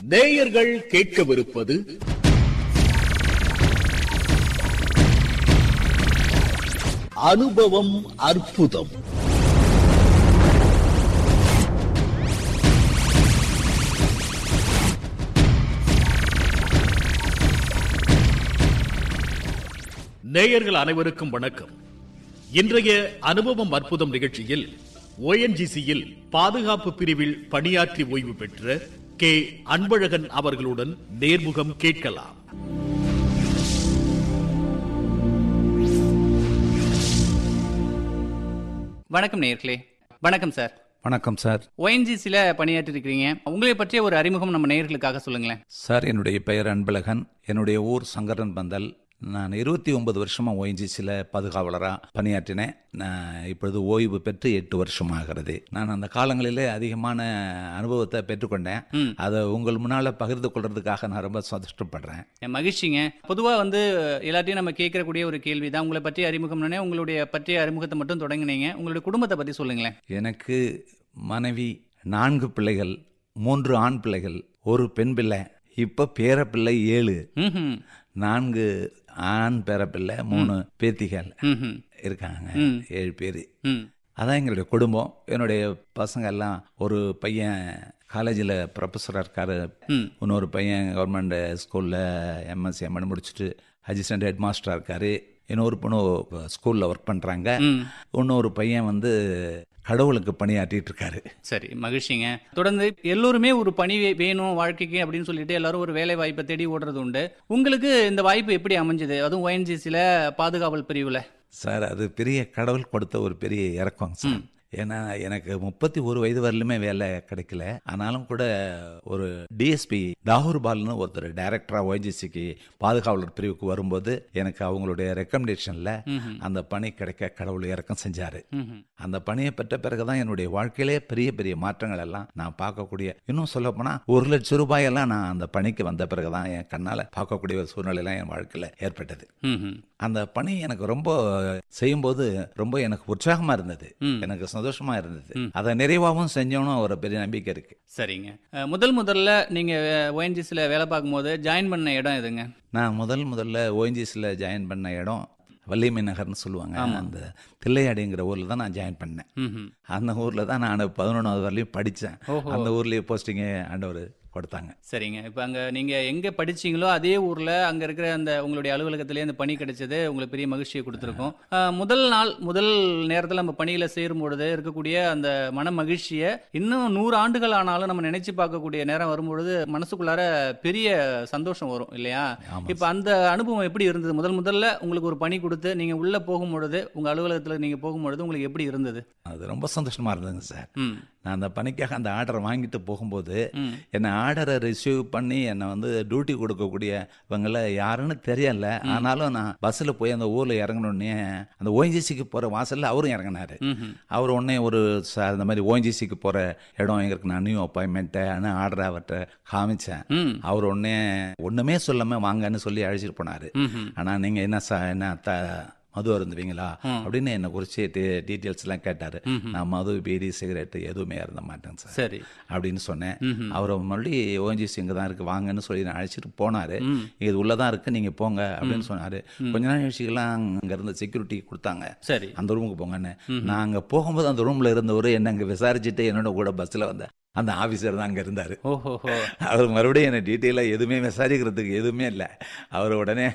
நேயர்கள் கேட்கவிருப்பது அனுபவம் அற்புதம் நேயர்கள் அனைவருக்கும் வணக்கம் இன்றைய அனுபவம் அற்புதம் நிகழ்ச்சியில் ஓஎன்ஜிசியில் பாதுகாப்பு பிரிவில் பணியாற்றி ஓய்வு பெற்ற கே அன்பழகன் அவர்களுடன் நேர்முகம் கேட்கலாம் வணக்கம் நேயர்களே வணக்கம் சார் வணக்கம் சார் ஓஎன்ஜிசியில் பணியாற்றி இருக்கிறீங்க உங்களை பற்றிய ஒரு அறிமுகம் நம்ம நேயர்களுக்காக சொல்லுங்களேன் சார் என்னுடைய பெயர் அன்பழகன் என்னுடைய ஊர் சங்கரன் பந்தல் நான் இருபத்தி ஒன்பது வருஷமாக ஓஎன்ஜிசியில் பாதுகாவலராக பணியாற்றினேன் நான் இப்பொழுது ஓய்வு பெற்று எட்டு வருஷம் ஆகிறது நான் அந்த காலங்களிலே அதிகமான அனுபவத்தை பெற்றுக்கொண்டேன் அதை உங்கள் முன்னால் பகிர்ந்து கொள்றதுக்காக நான் ரொம்ப சந்தோஷப்படுறேன் என் மகிழ்ச்சிங்க பொதுவாக வந்து எல்லாத்தையும் நம்ம கேட்கக்கூடிய ஒரு கேள்வி தான் உங்களை பற்றிய அறிமுகம்னே உங்களுடைய பற்றிய அறிமுகத்தை மட்டும் தொடங்குனீங்க உங்களுடைய குடும்பத்தை பற்றி சொல்லுங்களேன் எனக்கு மனைவி நான்கு பிள்ளைகள் மூன்று ஆண் பிள்ளைகள் ஒரு பெண் பிள்ளை இப்போ பேரப்பிள்ளை ஏழு ம் நான்கு ஆண் பேரப்பிள்ளை மூணு பேத்திகள் ம் இருக்காங்க ம். ஏழு பேர் ம் அதான் எங்களுடைய குடும்பம் என்னுடைய பசங்க எல்லாம் ஒரு பையன் காலேஜில் ப்ரொஃபஸராக இருக்காரு ம். இன்னொரு பையன் கவர்மெண்ட் ஸ்கூலில் எம்எஸ்சி எம்என் முடிச்சுட்டு அசிஸ்டன்ட் ஹெட் மாஸ்டராக இருக்காரு இன்னொரு பொண்ணு ஸ்கூலில் ஒர்க் பண்ணுறாங்க ம் இன்னொரு பையன் வந்து கடவுளுக்கு பணியாற்றிட்டு இருக்காரு சரி மகிழ்ச்சிங்க தொடர்ந்து எல்லோருமே ஒரு பணி வே- வேணும் வாழ்க்கைக்கு அப்படின்னு சொல்லிட்டு எல்லாரும் ஒரு வேலை வாய்ப்பை தேடி ஓடுறது உண்டு உங்களுக்கு இந்த வாய்ப்பு எப்படி அமைஞ்சது அதுவும் ஓஎன்ஜிசியில் பாதுகாவல் பிரிவில் சார் அது பெரிய கடவுள் கொடுத்த ஒரு பெரிய இறக்கம் சார் ஏன்னா எனக்கு முப்பத்தி ஒரு வயது வரலுமே வேலை கிடைக்கல ஆனாலும் கூட ஒரு டிஎஸ்பி தாகூர் பால்னு ஒருத்தர் டைரக்டரா ஓஎன்ஜிசிக்கு பாதுகாவலர் பிரிவுக்கு வரும்போது எனக்கு அவங்களுடைய ரெக்கமெண்டேஷன்ல அந்த பணி கிடைக்க கடவுள் இறக்கம் செஞ்சாரு ம் அந்த பணியை பெற்ற பிறகுதான் என்னுடைய வாழ்க்கையிலே பெரிய பெரிய மாற்றங்கள் எல்லாம் நான் பார்க்கக்கூடிய இன்னும் சொல்ல போனா ஒரு லட்சம் ரூபாயெல்லாம் நான் அந்த பணிக்கு வந்த பிறகுதான் என் கண்ணால பார்க்கக்கூடிய ஒரு சூழ்நிலையெல்லாம் என் வாழ்க்கையில ஏற்பட்டது ம் அந்த பணி எனக்கு ரொம்ப செய்யும்போது ரொம்ப எனக்கு உற்சாகமா இருந்தது ம். எனக்கு சந்தோஷமா இருந்தது அதை நிறைவாகவும் செஞ்சோன்னு ஒரு பெரிய நம்பிக்கை இருக்கு சரிங்க அஹ், முதல் முதல்ல நீங்க ஓஎன்ஜிசியில் வேலை பார்க்கும்போது ஜாயின் பண்ண இடம் எதுங்க நான் முதல் முதல்ல ஓஎன்ஜிஸில் ஜாயின் பண்ண இடம் வள்ளிமை நகர்னு சொல்லுவாங்க அந்த தில்லையாடிங்கிற ஊரில் தான் நான் ஜாயின் பண்ணேன் ம்ஹும். அந்த ஊரில் தான் நான் பதினொன்றாவது வரலையும் படித்தேன் ஓஹோ. அந்த ஊர்லேயே போஸ்டிங்கே ஆண்டவர் கொடுத்தாங்க சரிங்க இப்போ அங்கே நீங்கள் எங்கே படிச்சீங்களோ அதே ஊரில் அங்கே இருக்கிற அந்த உங்களுடைய அலுவலகத்திலே அந்த பணி கிடைச்சது உங்களுக்கு பெரிய மகிழ்ச்சியை கொடுத்துருக்கோம் அஹ், முதல் நாள் முதல் நேரத்தில் நம்ம பணியில் சேரும் பொழுது இருக்கக்கூடிய அந்த மன மகிழ்ச்சியை இன்னும் நூறு ஆண்டுகள் ஆனாலும் நம்ம நினைச்சு பார்க்கக்கூடிய நேரம் வரும்பொழுது மனசுக்குள்ளார பெரிய சந்தோஷம் வரும் இல்லையா ஆமா இப்போ அந்த அனுபவம் எப்படி இருந்தது முதல் முதல்ல உங்களுக்கு ஒரு பணி கொடுத்து நீங்கள் உள்ளே போகும்பொழுது உங்கள் அலுவலகத்தில் நீங்கள் போகும்பொழுது உங்களுக்கு எப்படி இருந்தது அது ரொம்ப சந்தோஷமா இருந்ததுங்க சார் ம் நான் அந்த பணிக்காக அந்த ஆர்டரை வாங்கிட்டு போகும்போது ம் என்னை ஆர்டரை ரிசீவ் பண்ணி என்னை வந்து டியூட்டி கொடுக்கக்கூடியவங்கள யாருன்னு தெரியல ஆனாலும் நான் பஸ்ஸில் போய் அந்த ஊரில் இறங்கினோடனே அந்த ஓஎன்ஜிசிக்கு போகிற வாசலில் அவரும் இறங்கினாரு ம்ஹும். அவர் உடனே ஒரு சார் இந்த மாதிரி ஓஎன்ஜிசிக்கு போகிற இடம் எங்களுக்கு நான் நியூ அப்பாயின்மெண்ட்டு ஆனால் ஆர்டர் அவர்கிட்ட காமிச்சேன் ம் அவர் உடனே ஒன்றுமே சொல்லாமல் வாங்கன்னு சொல்லி அழைச்சிட்டு போனார் ம்ஹும். ஆனால் நீங்கள் என்ன சா என்ன த மது அருந்துவீங்களா அப்படின்னு என்னை குறித்து டீட்டெயில்ஸ் எல்லாம் கேட்டார் நான் மது பீடி சிகரெட்டு எதுவுமே அருந்த மாட்டேன் சார் சரி அப்படின்னு சொன்னேன் அவர் மறுபடியும் ஓஎன்ஜிசி இங்கே தான் இருக்குது வாங்கன்னு சொல்லி நான் அழைச்சிட்டு போனார் இது உள்ளே தான் இருக்குது நீங்கள் போங்க அப்படின்னு சொன்னார் கொஞ்ச நாள் கழிச்சுக்கெல்லாம் அங்கே இருந்த செக்யூரிட்டி கொடுத்தாங்க சரி அந்த ரூமுக்கு போங்கன்னு நான் அங்கே போகும்போது அந்த ரூமில் இருந்தவர் என்ன அங்கே விசாரிச்சுட்டு என்னோட கூட பஸ்ஸில் வந்த அந்த ஆஃபீஸர் தான் அங்கே இருந்தார் ஓஹோஹோ அவர் மறுபடியும் என்னை டீட்டெயிலாக எதுவுமே விசாரிக்கிறதுக்கு எதுவுமே இல்லை அவர் உடனே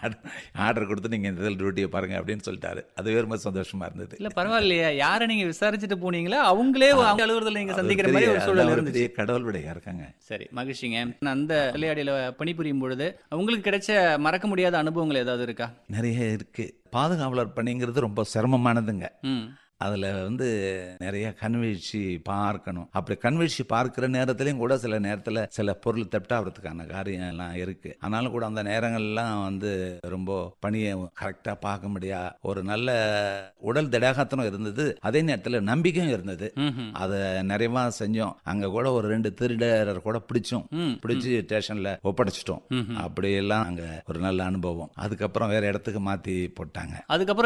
ஆர்டர் கொடுத்து நீங்கள் இந்த இதில் டியூட்டியை பாருங்கள் அப்படின்னு சொல்லிட்டாரு அது ரொம்ப சந்தோஷமாக இருந்தது இல்ல பரவாயில்லையா யாரை நீங்க விசாரிச்சுட்டு போனீங்களா அவங்களே அவங்க அலுவலகத்தில் நீங்க அது சந்திக்கிற பெரிய- மாதிரி ஒரு சூழல் அதான் ஒரு இருந்துச்சு பெரிய கடவுள் விடையா இருக்காங்க சரி மகிழ்ச்சிங்க அந்த விளையாடியில பணிபுரியும் பொழுது உங்களுக்கு கிடைச்ச மறக்க முடியாத அனுபவங்கள் ஏதாவது இருக்கா நிறைய இருக்கு பாதுகாவலர் பணிங்கிறது ரொம்ப சிரமமானதுங்க ம் அதில் வந்து நிறைய கண்வீழ்ச்சி பார்க்கணும் அப்படி கண்வீழ்ச்சி பார்க்குற நேரத்துலையும் கூட சில நேரத்தில் சில பொருள் தட்டாகிறதுக்கான காரியம் எல்லாம் இருக்கு ஆனாலும் கூட அந்த நேரங்கள்லாம் வந்து ரொம்ப பணியை கரெக்டாக பார்க்க முடியா ஒரு நல்ல உடல் திடகாத்தனம் இருந்தது அதே நேரத்தில் நம்பிக்கையும் இருந்தது ம்ஹும். அதை நிறைவாக செஞ்சோம் அங்கே கூட ஒரு ரெண்டு திருடர் கூட பிடிச்சோம் ம். பிடிச்சி ஸ்டேஷனில் ஒப்படைச்சிட்டோம் அப்படியெல்லாம் அங்கே ஒரு நல்ல அனுபவம் அதுக்கப்புறம் வேற இடத்துக்கு மாற்றி போட்டாங்க அதுக்கப்புறம்